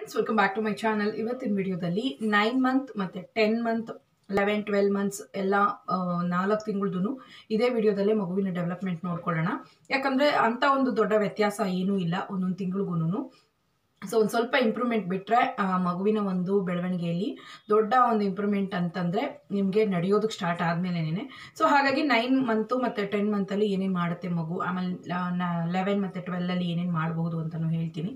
friends welcome back to my channel ಇವತ್ತಿನ ವಿಡಿಯೋದಲ್ಲಿ nine month ಮತ್ತು ten month eleven twelve months ಎಲ್ಲ ನಾಲ್ಕು ತಿಂಗಳದ್ದು ಇದೇ ವಿಡಿಯೋದಲ್ಲೇ ಮಗುವಿನ ಡೆವಲಪ್ಮೆಂಟ್ ನೋಡ್ಕೊಳ್ಳೋಣ ಯಾಕಂದರೆ ಅಂಥ ಒಂದು ದೊಡ್ಡ ವ್ಯತ್ಯಾಸ ಏನೂ ಇಲ್ಲ ಒಂದೊಂದು ತಿಂಗಳಿಗೂ ಸೊ ಒಂದು ಸ್ವಲ್ಪ ಇಂಪ್ರೂವ್ಮೆಂಟ್ ಬಿಟ್ಟರೆ ಮಗುವಿನ ಒಂದು ಬೆಳವಣಿಗೆಯಲ್ಲಿ ದೊಡ್ಡ ಒಂದು ಇಂಪ್ರೂವ್ಮೆಂಟ್ ಅಂತಂದರೆ ನಿಮಗೆ ನಡೆಯೋದಕ್ಕೆ ಸ್ಟಾರ್ಟ್ ಆದಮೇಲೆ ಸೊ ಹಾಗಾಗಿ ನೈನ್ ಮಂತು ಮತ್ತು ಟೆನ್ ಮಂತಲ್ಲಿ ಏನೇನು ಮಾಡುತ್ತೆ ಮಗು ಆಮೇಲೆ ಲೆವೆನ್ ಮತ್ತು ಟ್ವೆಲ್ಲಲ್ಲಿ ಏನೇನು ಮಾಡಬಹುದು ಅಂತಲೂ ಹೇಳ್ತೀನಿ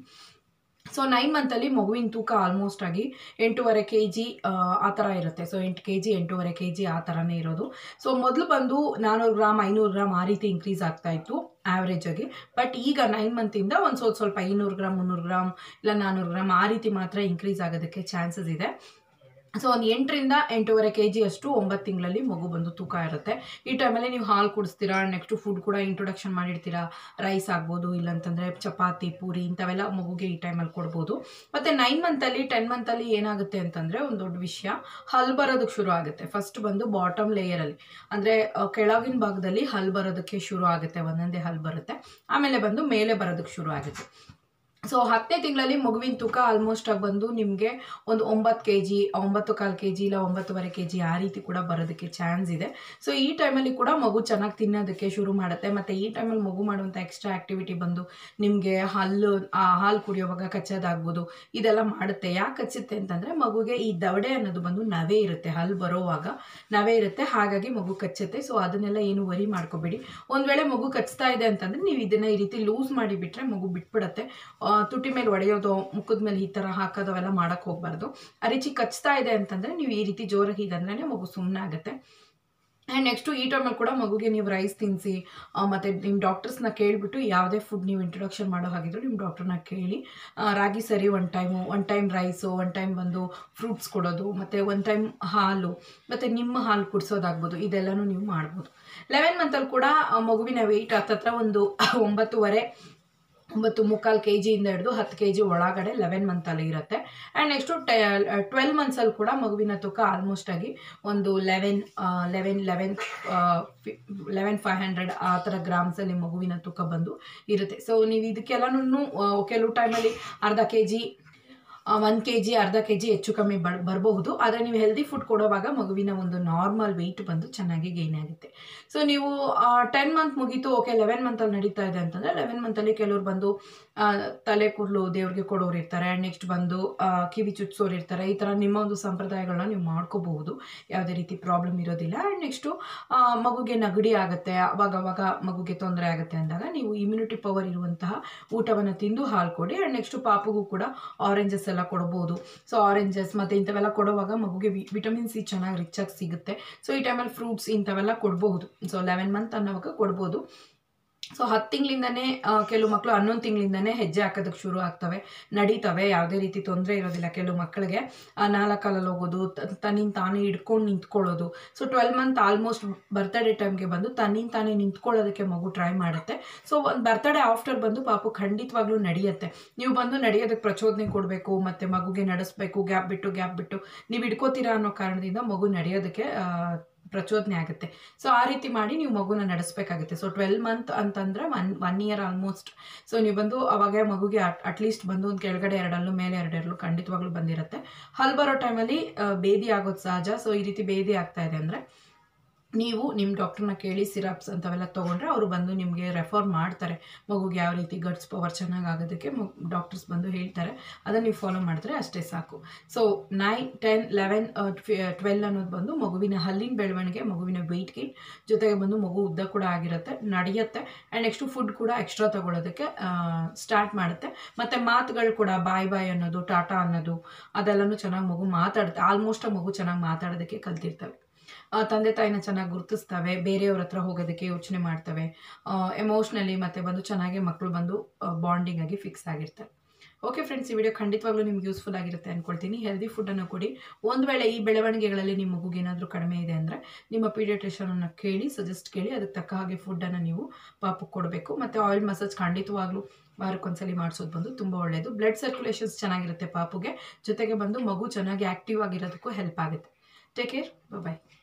ಸೊ ನೈನ್ ಮಂತಲ್ಲಿ ಮಗುವಿನ ತೂಕ ಆಲ್ಮೋಸ್ಟ್ ಆಗಿ ಎಂಟೂವರೆ ಕೆ ಜಿ ಆ ಥರ ಇರುತ್ತೆ ಸೊ ಎಂಟು ಕೆ ಜಿ ಎಂಟೂವರೆ ಕೆ ಜಿ ಆ ಥರನೇ ಇರೋದು ಸೊ ಮೊದಲು ಬಂದು ನಾನ್ನೂರು ಗ್ರಾಮ್ ಐನೂರು ಗ್ರಾಮ್ ಆ ರೀತಿ ಇನ್ಕ್ರೀಸ್ ಆಗ್ತಾ ಇತ್ತು ಆ್ಯಾವ್ರೇಜ್ ಆಗಿ ಬಟ್ ಈಗ ನೈನ್ ಮಂತಿಂದ ಒಂದು ಸ್ವಲ್ಪ ಸ್ವಲ್ಪ ಐನೂರು ಗ್ರಾಮ್ ಮುನ್ನೂರು ಗ್ರಾಮ್ ಇಲ್ಲ ನಾನ್ನೂರು ಗ್ರಾಮ್ ಆ ರೀತಿ ಮಾತ್ರ ಇನ್ಕ್ರೀಸ್ ಆಗೋದಕ್ಕೆ ಚಾನ್ಸಸ್ ಇದೆ ಸೊ ಒಂದು ಎಂಟರಿಂದ ಎಂಟೂವರೆ ಕೆ ಜಿ ಅಷ್ಟು ಒಂಬತ್ತು ತಿಂಗಳಲ್ಲಿ ಮಗು ಬಂದು ತೂಕ ಇರುತ್ತೆ ಈ ಟೈಮಲ್ಲಿ ನೀವು ಹಾಲು ಕುಡಿಸ್ತೀರಾ ನೆಕ್ಸ್ಟ್ ಫುಡ್ ಕೂಡ ಇಂಟ್ರೊಡಕ್ಷನ್ ಮಾಡಿರ್ತೀರಾ ರೈಸ್ ಆಗ್ಬೋದು ಇಲ್ಲಂತಂದರೆ ಚಪಾತಿ ಪೂರಿ ಇಂಥವೆಲ್ಲ ಮಗುಗೆ ಈ ಟೈಮಲ್ಲಿ ಕೊಡ್ಬೋದು ಮತ್ತು ನೈನ್ ಮಂತಲ್ಲಿ ಟೆನ್ ಮಂತಲ್ಲಿ ಏನಾಗುತ್ತೆ ಅಂತಂದರೆ ಒಂದು ದೊಡ್ಡ ವಿಷಯ ಹಲ್ ಬರೋದಕ್ಕೆ ಶುರು ಆಗುತ್ತೆ ಫಸ್ಟ್ ಬಂದು ಬಾಟಮ್ ಲೇಯರಲ್ಲಿ ಅಂದರೆ ಕೆಳಗಿನ ಭಾಗದಲ್ಲಿ ಹಲ್ ಬರೋದಕ್ಕೆ ಶುರು ಆಗುತ್ತೆ ಒಂದೊಂದೇ ಹಲ್ ಬರುತ್ತೆ ಆಮೇಲೆ ಬಂದು ಮೇಲೆ ಬರೋದಕ್ಕೆ ಶುರು ಆಗುತ್ತೆ ಸೊ ಹತ್ತನೇ ತಿಂಗಳಲ್ಲಿ ಮಗುವಿನ ತೂಕ ಆಲ್ಮೋಸ್ಟ್ ಆಗಿ ಬಂದು ನಿಮಗೆ ಒಂದು ಒಂಬತ್ತು ಕೆ ಜಿ ಒಂಬತ್ತು ಕಾಲು ಕೆ ಜಿ ಇಲ್ಲ ಒಂಬತ್ತುವರೆ ಕೆ ಜಿ ಆ ರೀತಿ ಕೂಡ ಬರೋದಕ್ಕೆ ಚಾನ್ಸ್ ಇದೆ ಸೊ ಈ ಟೈಮಲ್ಲಿ ಕೂಡ ಮಗು ಚೆನ್ನಾಗಿ ತಿನ್ನೋದಕ್ಕೆ ಶುರು ಮಾಡುತ್ತೆ ಮತ್ತು ಈ ಟೈಮಲ್ಲಿ ಮಗು ಮಾಡುವಂಥ ಎಕ್ಸ್ಟ್ರಾ ಆ್ಯಕ್ಟಿವಿಟಿ ಬಂದು ನಿಮಗೆ ಹಲ್ಲು ಆ ಹಾಲು ಕುಡಿಯೋವಾಗ ಕಚ್ಚೋದಾಗ್ಬೋದು ಇದೆಲ್ಲ ಮಾಡುತ್ತೆ ಯಾಕೆ ಕಚ್ಚುತ್ತೆ ಅಂತಂದರೆ ಮಗುಗೆ ಈ ದವಡೆ ಅನ್ನೋದು ಬಂದು ನವೆ ಇರುತ್ತೆ ಹಲ್ಲು ಬರೋವಾಗ ನವೆ ಇರುತ್ತೆ ಹಾಗಾಗಿ ಮಗು ಕಚ್ಚುತ್ತೆ ಸೊ ಅದನ್ನೆಲ್ಲ ಏನು ವರಿ ಮಾಡ್ಕೋಬೇಡಿ ಒಂದು ವೇಳೆ ಮಗು ಕಚ್ತಾ ಇದೆ ಅಂತಂದರೆ ನೀವು ಇದನ್ನು ಈ ರೀತಿ ಲೂಸ್ ಮಾಡಿ ಬಿಟ್ಟರೆ ಮಗು ಬಿಟ್ಬಿಡತ್ತೆ ತುಟಿ ಮೇಲೆ ಒಡೆಯೋದು ಮುಖದ ಮೇಲೆ ಈ ಥರ ಹಾಕೋದು ಅವೆಲ್ಲ ಮಾಡೋಕ್ಕೆ ಹೋಗಬಾರ್ದು ಆ ರೀತಿ ಕಚ್ತಾ ಇದೆ ಅಂತಂದರೆ ನೀವು ಈ ರೀತಿ ಜೋರಾಗಿ ಹೀಗಂದ್ರೆ ಮಗು ಸುಮ್ಮನೆ ಆಗುತ್ತೆ ಆ್ಯಂಡ್ ನೆಕ್ಸ್ಟು ಈ ಟೈಮಲ್ಲಿ ಕೂಡ ಮಗುಗೆ ನೀವು ರೈಸ್ ತಿನ್ನಿಸಿ ಮತ್ತು ನಿಮ್ಮ ಡಾಕ್ಟರ್ಸ್ನ ಕೇಳಿಬಿಟ್ಟು ಯಾವುದೇ ಫುಡ್ ನೀವು ಇಂಟ್ರೊಡಕ್ಷನ್ ಮಾಡೋ ಹಾಗಿದ್ರು ನಿಮ್ಮ ಡಾಕ್ಟರ್ನ ಕೇಳಿ ರಾಗಿ ಸರಿ one time one time rice one time ಬಂದು ಫ್ರೂಟ್ಸ್ ಕೊಡೋದು ಮತ್ತು ಒನ್ ಟೈಮ್ ಹಾಲು ಮತ್ತು ನಿಮ್ಮ ಹಾಲು ಕುಡಿಸೋದಾಗ್ಬೋದು ಇದೆಲ್ಲನೂ ನೀವು ಮಾಡ್ಬೋದು ಲೆವೆನ್ ಮಂತಲ್ಲಿ ಕೂಡ ಮಗುವಿನ ವೆಯ್ಟ್ ಹತ್ತತ್ರ ಒಂದು ಒಂಬತ್ತುವರೆ ಒಂಬತ್ತು ಮುಕ್ಕಾಲು ಕೆ ಜಿಯಿಂದ ಹಿಡಿದು ಹತ್ತು ಕೆ ಜಿ ಒಳಗಡೆ ಲೆವೆನ್ ಮಂತಲ್ಲಿ ಇರುತ್ತೆ ಆ್ಯಂಡ್ ನೆಕ್ಸ್ಟು ಟೆ ಟ್ವೆಲ್ ಮಂತ್ಸಲ್ಲಿ ಕೂಡ ಮಗುವಿನ ತೂಕ ಆಲ್ಮೋಸ್ಟ್ ಆಗಿ ಒಂದು eleven eleven eleven eleven five hundred ಆ ಥರ ಗ್ರಾಮ್ಸಲ್ಲಿ ಮಗುವಿನ ತೂಕ ಬಂದು ಇರುತ್ತೆ ಸೊ ನೀವು ಇದಕ್ಕೆಲ್ಲನೂ ಕೆಲವು ಟೈಮಲ್ಲಿ ಅರ್ಧ ಕೆ ಜಿ ಒಂದು ಕೆ ಜಿ ಅರ್ಧ ಕೆ ಜಿ ಹೆಚ್ಚು ಕಮ್ಮಿ ಬರ್ ಬರಬಹುದು ಆದರೆ ನೀವು ಹೆಲ್ದಿ ಫುಡ್ ಕೊಡೋವಾಗ ಮಗುವಿನ ಒಂದು ನಾರ್ಮಲ್ ವೆಯ್ಟ್ ಬಂದು ಚೆನ್ನಾಗಿ ಗೈನ್ ಆಗುತ್ತೆ ಸೊ ನೀವು ಟೆನ್ ಮಂತ್ ಮುಗೀತು ಓಕೆ ಲೆವೆನ್ ಮಂತಲ್ಲಿ ನಡೀತಾ ಇದೆ ಅಂತಂದರೆ ಲೆವೆನ್ ಮಂತಲ್ಲಿ ಕೆಲವ್ರು ಬಂದು ತಲೆ ಕೂದಲು ದೇವ್ರಿಗೆ ಕೊಡೋರು ಇರ್ತಾರೆ ಆ್ಯಂಡ್ ನೆಕ್ಸ್ಟ್ ಬಂದು ಕಿವಿ ಚುಚ್ಸೋರು ಇರ್ತಾರೆ ಈ ಥರ ನಿಮ್ಮ ಒಂದು ಸಂಪ್ರದಾಯಗಳನ್ನ ನೀವು ಮಾಡ್ಕೋಬಹುದು ಯಾವುದೇ ರೀತಿ ಪ್ರಾಬ್ಲಮ್ ಇರೋದಿಲ್ಲ ಆ್ಯಂಡ್ ನೆಕ್ಸ್ಟು ಮಗುಗೆ ನಗಡಿ ಆಗುತ್ತೆ ಅವಾಗ ಅವಾಗ ಮಗುಗೆ ತೊಂದರೆ ಆಗುತ್ತೆ ಅಂದಾಗ ನೀವು ಇಮ್ಯುನಿಟಿ ಪವರ್ ಇರುವಂತಹ ಊಟವನ್ನು ತಿಂದು ಹಾಲು ಕೊಡಿ ಆ್ಯಂಡ್ ನೆಕ್ಸ್ಟು ಪಾಪುಗೂ ಕೂಡ ಆರೆಂಜಸ್ ಎಲ್ಲ ಕೊಡ್ಬೋದು ಸೊ ಆರೆಂಜಸ್ ಮತ್ತು ಇಂಥವೆಲ್ಲ ಕೊಡುವಾಗ ಮಗುಗೆ ವಿಟಮಿನ್ ಸಿ ಚೆನ್ನಾಗಿ ರಿಚಾಗಿ ಸಿಗುತ್ತೆ ಸೊ ಈ ಟೈಮಲ್ಲಿ ಫ್ರೂಟ್ಸ್ ಇಂಥವೆಲ್ಲ ಕೊಡ್ಬೋದು ಸೊ ಲೆವೆನ್ ಮಂತ್ ಅನ್ನೋವಾಗ ಕೊಡ್ಬೋದು ಸೊ ಹತ್ತು ತಿಂಗಳಿಂದನೇ ಕೆಲವು ಮಕ್ಕಳು ಹನ್ನೊಂದು ತಿಂಗಳಿಂದನೇ ಹೆಜ್ಜೆ ಹಾಕೋದಕ್ಕೆ ಶುರು ಆಗ್ತವೆ ನಡೀತವೆ ಯಾವುದೇ ರೀತಿ ತೊಂದರೆ ಇರೋದಿಲ್ಲ ಕೆಲವು ಮಕ್ಕಳಿಗೆ ನಾಲ್ಕಲ್ಲಿ ಹೋಗೋದು ತನ್ನಿಂದ ತಾನೇ ಹಿಡ್ಕೊಂಡು ನಿಂತ್ಕೊಳ್ಳೋದು so twelve month almost birthday ಟೈಮ್ಗೆ ಬಂದು ತನ್ನಿಂದ ತಾನೇ ನಿಂತ್ಕೊಳ್ಳೋದಕ್ಕೆ ಮಗು ಟ್ರೈ ಮಾಡುತ್ತೆ ಸೊ ಒಂದು ಬರ್ತಡೇ ಆಫ್ಟರ್ ಬಂದು ಪಾಪು ಖಂಡಿತವಾಗ್ಲೂ ನಡೆಯುತ್ತೆ ನೀವು ಬಂದು ನಡೆಯೋದಕ್ಕೆ ಪ್ರಚೋದನೆ ಕೊಡಬೇಕು ಮತ್ತು ಮಗುಗೆ ನಡೆಸಬೇಕು ಗ್ಯಾಪ್ ಬಿಟ್ಟು ಗ್ಯಾಪ್ ಬಿಟ್ಟು ನೀವು ಹಿಡ್ಕೋತೀರಾ ಅನ್ನೋ ಕಾರಣದಿಂದ ಮಗು ನಡೆಯೋದಕ್ಕೆ ಪ್ರಚೋದನೆ ಆಗುತ್ತೆ ಸೊ ಆ ರೀತಿ ಮಾಡಿ ನೀವು ಮಗುನ ನಡೆಸಬೇಕಾಗುತ್ತೆ ಸೊ ಟ್ವೆಲ್ ಮಂತ್ ಅಂತಂದರೆ one one year almost so ನೀವು ಬಂದು ಅವಾಗ ಮಗುಗೆ ಅಟ್ಲೀಸ್ಟ್ ಬಂದು ಒಂದು ಕೆಳಗಡೆ ಎರಡಲ್ಲೂ ಮೇಲೆ ಎರಡೆರಡು ಖಂಡಿತವಾಗ್ಲೂ ಬಂದಿರುತ್ತೆ ಹಲ್ ಬರೋ ಟೈಮಲ್ಲಿ ಬೇದಿ ಆಗೋದು ಸಹಜ ಸೊ ಈ ರೀತಿ ಬೇದಿ ಆಗ್ತಾ ಇದೆ ಅಂದರೆ ನೀವು ನಿಮ್ಮ ಡಾಕ್ಟ್ರನ್ನ ಕೇಳಿ ಸಿರಪ್ಸ್ ಅಂಥವೆಲ್ಲ ತೊಗೊಂಡ್ರೆ ಅವರು ಬಂದು ನಿಮಗೆ ರೆಫರ್ ಮಾಡ್ತಾರೆ ಮಗುಗೆ ಯಾವ ರೀತಿ ಗಟ್ಸ್ ಪವರ್ ಚೆನ್ನಾಗಿ ಆಗೋದಕ್ಕೆ ಡಾಕ್ಟರ್ಸ್ ಬಂದು ಹೇಳ್ತಾರೆ ಅದನ್ನು ನೀವು ಫಾಲೋ ಮಾಡಿದ್ರೆ ಅಷ್ಟೇ ಸಾಕು so nine ten eleven twelve ಅನ್ನೋದು ಬಂದು ಮಗುವಿನ ಹಲ್ಲಿನ ಬೆಳವಣಿಗೆ ಮಗುವಿನ ವೆಯ್ಟ್ ಗೇನ್ ಜೊತೆಗೆ ಬಂದು ಮಗು ಉದ್ದ ಕೂಡ ಆಗಿರುತ್ತೆ ನಡೆಯುತ್ತೆ ಆ್ಯಂಡ್ ನೆಕ್ಸ್ಟು ಫುಡ್ ಕೂಡ ಎಕ್ಸ್ಟ್ರಾ ತೊಗೊಳೋದಕ್ಕೆ ಸ್ಟಾರ್ಟ್ ಮಾಡುತ್ತೆ ಮತ್ತು ಮಾತುಗಳು ಕೂಡ ಬಾಯ್ ಬಾಯ್ ಅನ್ನೋದು ಟಾಟಾ ಅನ್ನೋದು ಅದೆಲ್ಲನೂ ಚೆನ್ನಾಗಿ ಮಗು ಮಾತಾಡುತ್ತೆ ಆಲ್ಮೋಸ್ಟ್ ಆ ಮಗು ಚೆನ್ನಾಗಿ ಮಾತಾಡೋದಕ್ಕೆ ಕಲ್ತಿರ್ತವೆ ತಂದೆ ತಾಯಿನ ಚೆನ್ನಾಗಿ ಗುರುತಿಸ್ತವೆ ಬೇರೆಯವ್ರ ಹತ್ರ ಹೋಗೋದಕ್ಕೆ ಯೋಚನೆ ಮಾಡ್ತವೆ ಎಮೋಷ್ನಲಿ ಮತ್ತು ಬಂದು ಚೆನ್ನಾಗಿ ಮಕ್ಕಳು ಬಂದು ಬಾಂಡಿಂಗ್ ಆಗಿ ಫಿಕ್ಸ್ ಆಗಿರ್ತಾರೆ ಓಕೆ ಫ್ರೆಂಡ್ಸ್ ಈ ವಿಡಿಯೋ ಖಂಡಿತವಾಗ್ಲೂ ನಿಮ್ಗೆ ಯೂಸ್ಫುಲ್ ಆಗಿರುತ್ತೆ ಅಂದ್ಕೊಳ್ತೀನಿ ಹೆಲ್ದಿ ಫುಡ್ಡನ್ನು ಕೊಡಿ ಒಂದು ವೇಳೆ ಈ ಬೆಳವಣಿಗೆಗಳಲ್ಲಿ ನಿಮ್ಮ ಮಗುಗೆ ಏನಾದರೂ ಕಡಿಮೆ ಇದೆ ಅಂದರೆ ನಿಮ್ಮ ಪೀಡಿಯಾಟ್ರಿಷನನ್ನು ಕೇಳಿ ಸಜೆಸ್ಟ್ ಕೇಳಿ ಅದಕ್ಕೆ ತಕ್ಕ ಹಾಗೆ ಫುಡ್ಡನ್ನು ನೀವು ಪಾಪಕ್ಕೆ ಕೊಡಬೇಕು ಮತ್ತು ಆಯಿಲ್ ಮಸಾಜ್ ಖಂಡಿತವಾಗ್ಲೂ ವಾರಕ್ಕೊಂದ್ಸಲಿ ಮಾಡಿಸೋದು ಬಂದು ತುಂಬ ಒಳ್ಳೆಯದು ಬ್ಲಡ್ ಸರ್ಕ್ಯುಲೇಷನ್ಸ್ ಚೆನ್ನಾಗಿರುತ್ತೆ ಪಾಪುಗೆ ಜೊತೆಗೆ ಬಂದು ಮಗು ಚೆನ್ನಾಗಿ ಆ್ಯಕ್ಟಿವ್ ಆಗಿರೋದಕ್ಕೂ ಹೆಲ್ಪ್ ಆಗುತ್ತೆ ಟೇಕ್ ಕೇರ್ ಬಾಯ್